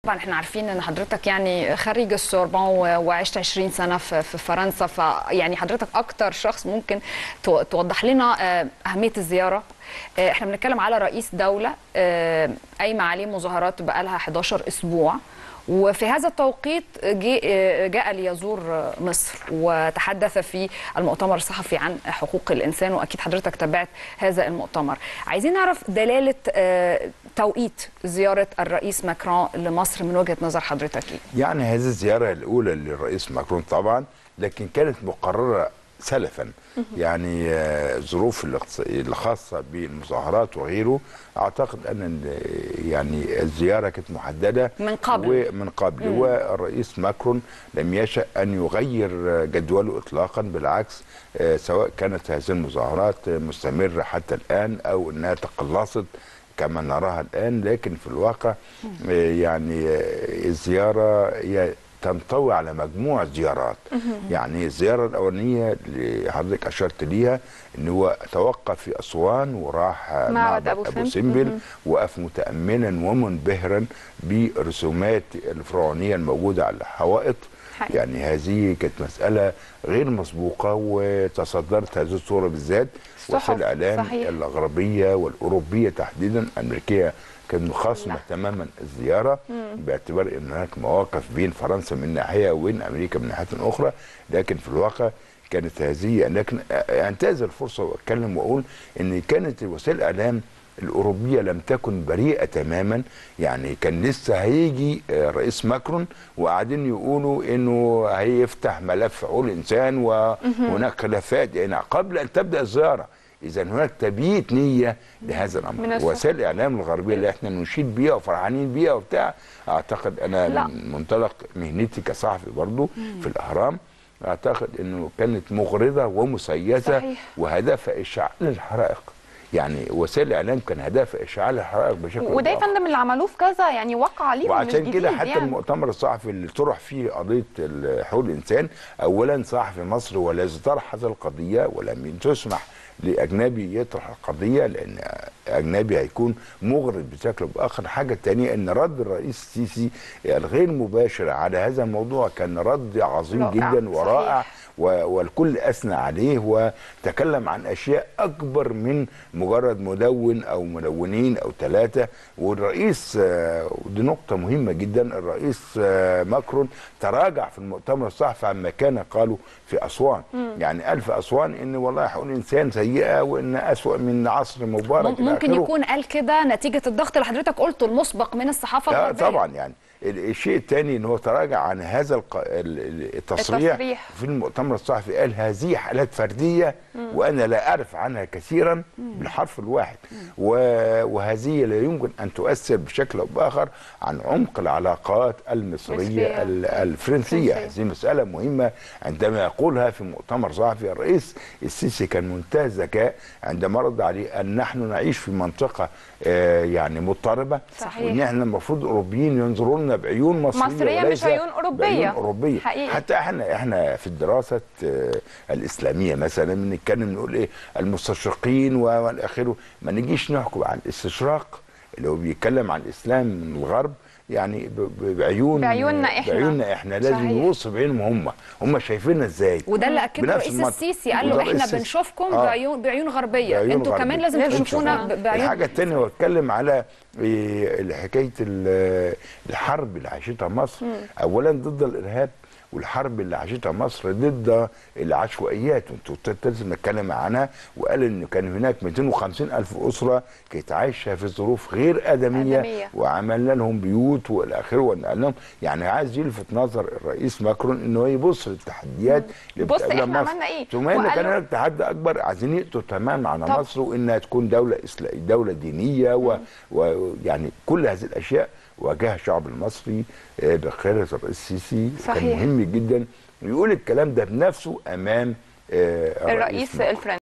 طبعا احنا عارفين ان حضرتك يعني خريج السوربون و- وعشت 20 سنه في في فرنسا فيعني حضرتك اكتر شخص ممكن تو- توضح لنا آه، اهميه الزياره آه، احنا بنتكلم على رئيس دوله آه، قايمه عليه مظاهرات بقالها 11 اسبوع وفي هذا التوقيت جي- آه، جاء ليزور آه، مصر وتحدث في المؤتمر الصحفي عن حقوق الانسان واكيد حضرتك تابعت هذا المؤتمر عايزين نعرف دلاله آه، توقيت زياره الرئيس ماكرون لمصر من وجهه نظر حضرتك ايه يعني هذه الزيارة الأولى للرئيس ماكرون طبعا لكن كانت مقررة سلفا يعني آه، الظروف الاقتص- الخاصة بالمظاهرات وغيره أعتقد أن ال- يعني الزيارة كانت محددة من قبل. ومن قبل والرئيس ماكرون لم يشأ أن يغير آه، جدوله إطلاقا بالعكس آه، سواء كانت هذه المظاهرات آه، مستمرة حتى الآن أو أنها تقلصت كما نراها الآن لكن في الواقع آه، يعني آه، الزيارة هي تنطوي على مجموعة زيارات يعني الزيارة الأولانية اللي حضرتك أشرت ليها أن هو توقف في أسوان وراح آه، معبد أبو أبو سمبل. سمبل وقف متأمنا ومنبهرا برسومات الفرعونية الموجودة على الحوائط حقيقي. يعني هذه كانت مسألة غير مسبوقة وتصدرت هذه الصورة بالذات الصحف، وسائل الإعلام صحيح. الغربية والأوروبية تحديدا الأمريكية كانت مخاصمة تماما الزيارة باعتبار أن هناك مواقف بين فرنسا من ناحية وبين أمريكا من ناحية أخرى لكن في الواقع كانت هذه لكن انتهز الفرصة وأتكلم وأقول أن كانت وسائل الإعلام الأوروبية لم تكن بريئة تماما يعني كان لسه هيجي آه، رئيس ماكرون وقاعدين يقولوا انه هيفتح ملف حقوق الانسان وهناك خلافات يعني قبل ان تبدا الزياره اذا هناك تبييت نيه لهذا من الامر الصحة. وسائل الاعلام الغربيه اللي احنا نشيد بيها وفرحانين بيها وبتاع اعتقد انا لا. من منطلق مهنتي كصحفي برضو في الاهرام اعتقد انه كانت مغرضه ومسيسه صحيح. وهدفها اشعال الحرائق يعني وسائل الاعلام كان هدفها اشعال الحرائق بشكل وده يا أو بآخر. فندم اللي عملوه في كذا يعني وقع عليهم مش وعشان كده جديد حتى يعني. المؤتمر الصحفي اللي طرح فيه قضيه ال- حقوق الانسان اولا صحفي مصر والذي طرح هذه القضيه ولم تسمح لاجنبي يطرح القضيه لان اجنبي هيكون مغرض بشكل او باخر حاجه تانية ان رد الرئيس السيسي الغير مباشر على هذا الموضوع كان رد عظيم رائع، جدا ورائع صحيح. و- والكل اثنى عليه وتكلم عن اشياء اكبر من مجرد مدون او مدونين او ثلاثه والرئيس آه، ودي نقطه مهمه جدا الرئيس آه، ماكرون تراجع في المؤتمر الصحفي عما كان قاله في اسوان يعني قال في اسوان ان والله حقوق الانسان سيئه وان اسوا من عصر مبارك إلى ممكن آخره. يكون قال كده نتيجه الضغط اللي حضرتك قلته المسبق من الصحافه لا الغربيه طبعا يعني ال- الشيء الثاني ان هو تراجع عن هذا الق... ال- ال- التصريح, التصريح. في المؤتمر الصحفي قال هذه حالات فرديه وانا لا اعرف عنها كثيرا بالحرف الواحد و... وهذه لا يمكن ان تؤثر بشكل او باخر عن عمق العلاقات المصريه مصرية. ال- الفرنسيه الفرنسية. هذه مساله مهمه عندما يقولها في مؤتمر صحفي الرئيس السيسي كان منتهى الذكاء عندما رد عليه ان نحن نعيش في منطقه آه، يعني مضطربه صحيح. وان احنا المفروض الاوروبيين ينظروا لنا بعيون مصريه مصرية مش وليس عيون أوروبية. بعيون اوروبيه حقيقي. حتى احنا احنا في الدراسه آه، الاسلاميه مثلا بنتكلم نقول ايه المستشرقين و- والى اخره ما نجيش نحكم على الاستشراق اللي هو بيتكلم عن الاسلام من الغرب يعني ب- ب- بعيون بعيوننا إحنا. بعيوننا احنا لازم صحيح. نبص بعينهم هم هم شايفيننا ازاي وده اللي اكده بنفس الرئيس المنطق. السيسي قال وده له الرئيس احنا السيسي. بنشوفكم آه. بعيون بعيون غربيه بعيون انتوا غربية. كمان لازم لازم تشوفونا تشوفونا. ب- بعيون الحاجة التانية هو اتكلم على إيه، حكاية ال- الحرب اللي عاشتها مصر أولا ضد الإرهاب والحرب اللي عاشتها مصر ضد العشوائيات وانتوا لازم نتكلم عنها وقال ان كان هناك 250 الف اسره كانت عايشه في ظروف غير ادميه, آدمية. وعملنا لهم بيوت والى اخره ونقل لهم يعني عايز يلفت نظر الرئيس ماكرون انه يبص للتحديات اللي بص بتقابلها إحنا مصر. عملنا إيه؟ ثم ان وقال كان له- هناك تحدي اكبر عايزين يقضوا تماما على طبعا. مصر وانها تكون دوله إسلا... دوله دينيه ويعني و... يعني كل هذه الاشياء واجهها الشعب المصري آه، بقياده الرئيس السيسي كان صحيح. مهم جدا يقول الكلام ده بنفسه امام آه، الرئيس ماكرون. الفرنسي